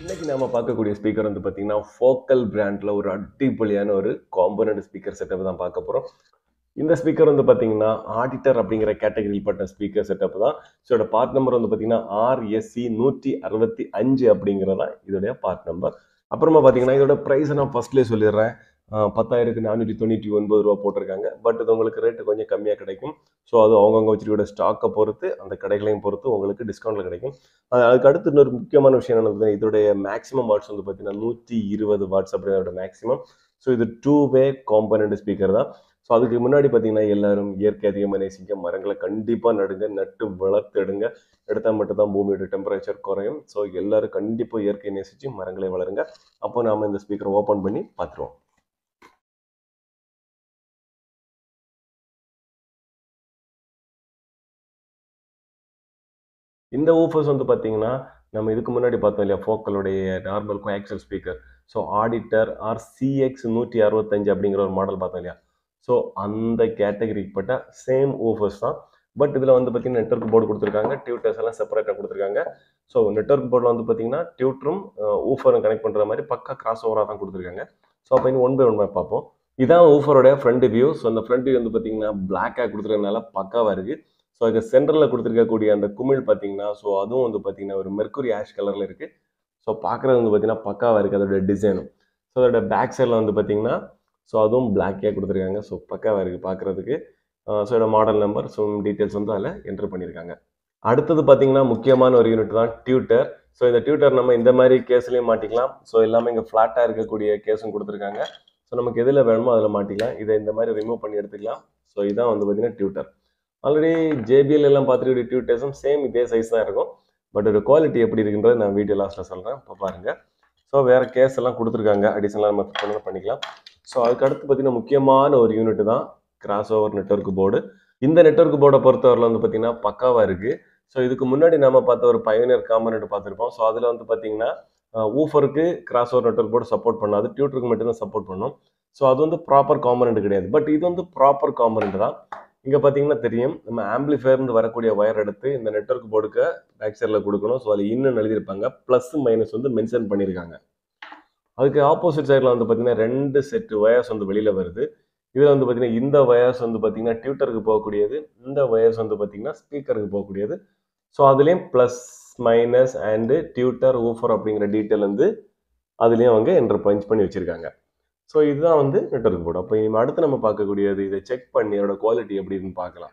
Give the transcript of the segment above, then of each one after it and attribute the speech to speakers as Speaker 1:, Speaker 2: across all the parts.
Speaker 1: இன்னைக்கு நாம பார்க்கக்கூடிய ஸ்பீக்கர் வந்து பார்த்தீங்கன்னா ஃபோக்கல் பிராண்ட்ல ஒரு அடிப்பொலியான ஒரு காம்பனண்ட் ஸ்பீக்கர் செட்டப் தான் பார்க்க போகிறோம் இந்த ஸ்பீக்கர் வந்து பார்த்தீங்கன்னா ஆடிட்டர் அப்படிங்கிற கேட்டகரியில் பட்ட ஸ்பீக்கர் செட்டப் தான் ஸோ இதோட பார்ட் நம்பர் வந்து பார்த்தீங்கன்னா ஆர்எஸ்சி நூற்றி அறுபத்தி அஞ்சு அப்படிங்கிறதா இதோடைய பார்ட் நம்பர் அப்புறமா பார்த்தீங்கன்னா இதோட ப்ரைஸ் நான் ஃபர்ஸ்ட்லேயே சொல்லிடுறேன் ஆஹ் பத்தாயிரத்து நானூற்றி தொண்ணூற்றி ஒன்பது ரூபா போட்டிருக்காங்க பட் இது உங்களுக்கு ரேட்டு கொஞ்சம் கம்மியாக கிடைக்கும் ஸோ அது அவங்கவுங்க வச்சிருக்கிற ஸ்டாக்கை பொறுத்து அந்த கடைகளையும் பொறுத்து உங்களுக்கு டிஸ்கவுண்ட்டில் கிடைக்கும் அது- அதுக்கு அடுத்து இன்னொரு முக்கியமான விஷயம் என்ன பார்த்தீங்கன்னா இதோடைய மேக்ஸிமம் வாட்ஸ் வந்து பார்த்தீங்கன்னா நூற்றி இருபது வாட்ஸ் அப்படிங்கிறத மேக்ஸிமம் ஸோ இது டூ வே காம்பனண்ட் ஸ்பீக்கர் தான் ஸோ அதுக்கு முன்னாடி பார்த்தீங்கன்னா எல்லாரும் இயற்கை அதிகமாக நேசிக்க மரங்களை கண்டிப்பாக நடுங்க நட்டு வளர்த்து எடுங்க எடுத்தால் மட்டும்தான் பூமியோட டெம்பரேச்சர் குறையும் ஸோ எல்லாரும் கண்டிப்பாக இயற்கை நேசித்து மரங்களை வளருங்க அப்போ நாம இந்த ஸ்பீக்கரை ஓப்பன் பண்ணி பார்த்துருவோம் இந்த ஊஃபர்ஸ் வந்து பார்த்தீங்கன்னா நம்ம இதுக்கு முன்னாடி பார்த்தோம் இல்லையா ஃபோக்கலுடைய normal coaxial speaker so Auditor R CX நூற்றி அறுபத்தஞ்சு அப்படிங்கிற ஒரு மாடல் பார்த்தோம் இல்லையா ஸோ அந்த கேட்டகரிக்கு பட்ட சேம் ஊஃபர்ஸ் தான் பட் இதில் வந்து பார்த்தீங்கன்னா நெட்ஒர்க் போர்டு கொடுத்துருக்காங்க டியூட்டர்ஸ் எல்லாம் செப்பரேட்டாக கொடுத்துருக்காங்க ஸோ நெட்ஒர்க் போர்டில் வந்து பார்த்தீங்கன்னா டியூட்டரும் ஊஃபரும் கனெக்ட் பண்ணுற மாதிரி பக்கா கிராஸ் ஓவராக தான் கொடுத்துருக்காங்க ஸோ அப்போ இன்னும் ஒன் பை ஒன் பை பார்ப்போம் இதான் ஊஃபரோட ஃப்ரண்ட் வியூ ஸோ அந்த ஃப்ரண்ட் வியூ வந்து பார்த்தீங்கன்னா பிளாக்காக கொடுத்துருக்கனால பக்காவாக இருக்குது ஸோ அதுக்கு சென்டரில் கொடுத்துருக்கக்கூடிய அந்த குமிழ் பார்த்தீங்கன்னா ஸோ அதுவும் வந்து பார்த்தீங்கன்னா ஒரு மெர்க்குரி ஆஷ் கலரில் இருக்குது ஸோ பார்க்குறது வந்து பார்த்தீங்கன்னா பக்காவாக இருக்குது அதோட டிசைனும் ஸோ அதோட பேக் சைடில் வந்து பார்த்தீங்கன்னா ஸோ அதுவும் பிளாக்கே கொடுத்துருக்காங்க ஸோ பக்காவாக இருக்குது பார்க்குறதுக்கு ஸோ இதோட மாடல் நம்பர் ஸோ டீட்டெயில்ஸ் வந்து அதில் என்ட்ரு பண்ணியிருக்காங்க அடுத்தது பார்த்தீங்கன்னா முக்கியமான ஒரு யூனிட் தான் டியூட்டர் ஸோ இந்த டியூட்டர் நம்ம இந்த மாதிரி கேஸ்லேயும் மாட்டிக்கலாம் ஸோ எல்லாமே இங்கே ஃப்ளாட்டாக இருக்கக்கூடிய கேஸும் கொடுத்துருக்காங்க ஸோ நமக்கு எதில் வேணுமோ அதில் மாட்டிக்கலாம் இதை இந்த மாதிரி ரிமூவ் பண்ணி எடுத்துக்கலாம் ஸோ இதான் வந்து பார்த்தீங்கன்னா டியூட்டர் ஆல்ரெடி ஜேபிஎல் எல்லாம் பார்த்துருக்க டியூட்டர்ஸும் சேம் இதே சைஸ் தான் இருக்கும் பட் ஒரு குவாலிட்டி எப்படி இருக்குன்றது நான் வீடியோ லாஸ்ட்டில் சொல்கிறேன் இப்போ பாருங்க ஸோ வேறு கேஸ் எல்லாம் கொடுத்துருக்காங்க அடிஷனலாக நம்ம fit பண்ணி பண்ணிக்கலாம் ஸோ அதுக்கு அடுத்து பார்த்தீங்கன்னா முக்கியமான ஒரு யூனிட் தான் கிராஸ் ஓவர் நெட்ஒர்க் போர்டு இந்த நெட்ஒர்க் போர்டை பொறுத்தவரையில் வந்து பார்த்தீங்கன்னா பக்காவாக இருக்குது ஸோ இதுக்கு முன்னாடி நம்ம பார்த்த ஒரு பயனியர் காம்பனண்ட் பார்த்துருப்போம் ஸோ அதில் வந்து பார்த்தீங்கன்னா ஊஃபருக்கு crossover network board support பண்ணாது டியூட்டருக்கு மட்டும்தான் சப்போர்ட் பண்ணும் ஸோ அது வந்து ப்ராப்பர் காம்பனண்ட் கிடையாது பட் இது வந்து ப்ராப்பர் காம்பனண்ட் தான் இங்கே பார்த்தீங்கன்னா தெரியும் நம்ம ஆம்பிளிஃபயர்ந்து வரக்கூடிய ஒயர் எடுத்து இந்த நெட்ஒர்க் போர்டுக்கு பேக் சைடில் கொடுக்கணும் ஸோ அதில் இன்னும் எழுதியிருப்பாங்க ப்ளஸ் மைனஸ் வந்து மென்ஷன் பண்ணியிருக்காங்க அதுக்கு ஆப்போசிட் சைடில் வந்து பார்த்தீங்கன்னா ரெண்டு செட் ஒயர்ஸ் வந்து வெளியில் வருது இதில் வந்து பார்த்தீங்கன்னா இந்த ஒயர்ஸ் வந்து பார்த்தீங்கன்னா டியூட்டருக்கு போகக்கூடியது இந்த ஒயர்ஸ் வந்து பார்த்தீங்கன்னா ஸ்பீக்கருக்கு போகக்கூடியது ஸோ அதுலேயும் plus minus and tweeter woofer அப்படிங்கிற டீட்டெயில் வந்து அதுலேயும் அவங்க என்ட்ரு பஞ்ச் பண்ணி வச்சுருக்காங்க ஸோ இதுதான் வந்து நெட்ஒர்க் போர்டு அப்போ இனிமே அடுத்து நம்ம பார்க்கக்கூடியது இதை செக் பண்ணி அதோட குவாலிட்டி எப்படி இருக்குன்னு பார்க்கலாம்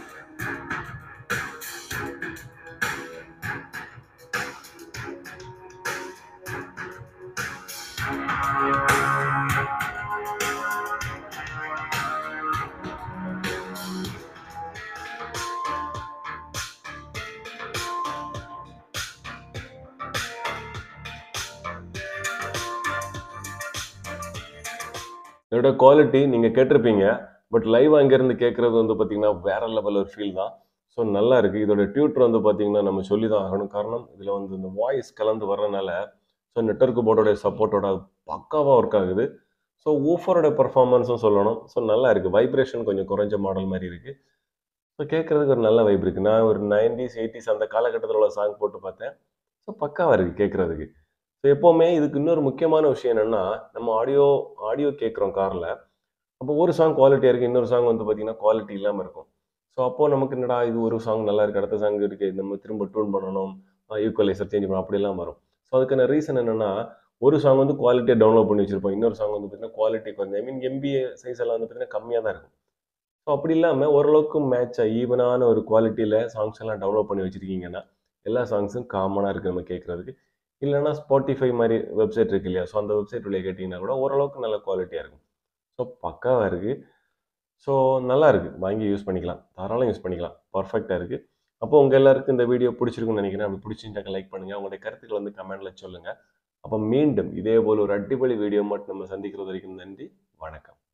Speaker 1: இதோட குவாலிட்டி நீங்கள் கேட்டிருப்பீங்க பட் லைவ் அங்கேருந்து கேட்குறது வந்து பார்த்தீங்கன்னா வேற லெவல் ஒரு ஃபீல் தான் ஸோ நல்லா இருக்குது இதோட டியூட்டர் வந்து பார்த்தீங்கன்னா நம்ம சொல்லி தான் ஆகணும் காரணம் இதில் வந்து இந்த வாய்ஸ் கலந்து வர்றதுனால ஸோ நெட்ஒர்க் போர்டோடைய சப்போர்ட்டோட பக்காவாக ஒர்க் ஆகுது ஸோ ஊஃபரோட பர்ஃபார்மன்ஸும் சொல்லணும் ஸோ நல்லா இருக்குது வைப்ரேஷன் கொஞ்சம் குறைஞ்ச மாடல் மாதிரி இருக்குது ஸோ கேட்குறதுக்கு ஒரு நல்ல வைப் இருக்குது நான் ஒரு நைன்டிஸ் எயிட்டிஸ் அந்த காலகட்டத்தில் உள்ள சாங் போட்டு பார்த்தேன் ஸோ பக்காவாக இருக்குது கேட்குறதுக்கு ஸோ எப்போவுமே இதுக்கு இன்னொரு முக்கியமான விஷயம் என்னென்னா நம்ம ஆடியோ ஆடியோ கேட்குறோம் காரில் அப்போ ஒரு சாங் குவாலிட்டியாக இருக்குது இன்னொரு சாங் வந்து பார்த்திங்கன்னா குவாலிட்டி இல்லாமல் இருக்கும் ஸோ அப்போது நமக்கு என்னடா இது ஒரு சாங் நல்லா இருக்குது அடுத்த சாங் இருக்குது நம்ம திரும்ப டியூன் பண்ணணும் ஈக்குவலைசர் சேஞ்ச் பண்ணணும் அப்படிலாம் வரும் ஸோ அதுக்கான ரீசன் என்னென்னா ஒரு சாங் வந்து குவாலிட்டியை டவுன்லோட் பண்ணி வச்சிருப்போம் இன்னொரு சாங் வந்து பார்த்தீங்கன்னா குவாலிட்டி கொஞ்சம் ஐ மீன் எம்பிஏ சைஸ் எல்லாம் வந்து பார்த்தீங்கன்னா கம்மியாக தான் இருக்கும் ஸோ அப்படி இல்லாமல் ஓரளவுக்கு மேட்சாக ஈவனான ஒரு குவாலிட்டியில் சாங்ஸ் எல்லாம் டவுன்லோட் பண்ணி வச்சிருக்கீங்கன்னா எல்லா சாங்ஸும் காமனாக இருக்குது நம்ம கேட்குறதுக்கு இல்லைன்னா ஸ்பாட்டிஃபை மாதிரி வெப்சைட் இருக்கு இல்லையா ஸோ அந்த வெப்சைட் வழியாக கேட்டிங்கன்னா கூட ஓரளவுக்கு நல்ல குவாலிட்டியாக இருக்கும் ஸோ பக்காவாக இருக்குது ஸோ நல்லா இருக்குது வாங்கி யூஸ் பண்ணிக்கலாம் தாராளம் யூஸ் பண்ணிக்கலாம் பர்ஃபெக்டாக இருக்குது அப்போ உங்கள் எல்லாருக்கும் இந்த வீடியோ பிடிச்சிருக்குன்னு நினைக்கிறேன் அப்படி பிடிச்சிருந்தாக்க லைக் பண்ணுங்கள் உங்களுடைய கருத்துக்கள் வந்து கமெண்ட்டில் சொல்லுங்கள் அப்போ மீண்டும் இதே போல் ஒரு அடிப்படை வீடியோ மட்டும் நம்ம சந்திக்கிறது வரைக்கும் நன்றி வணக்கம்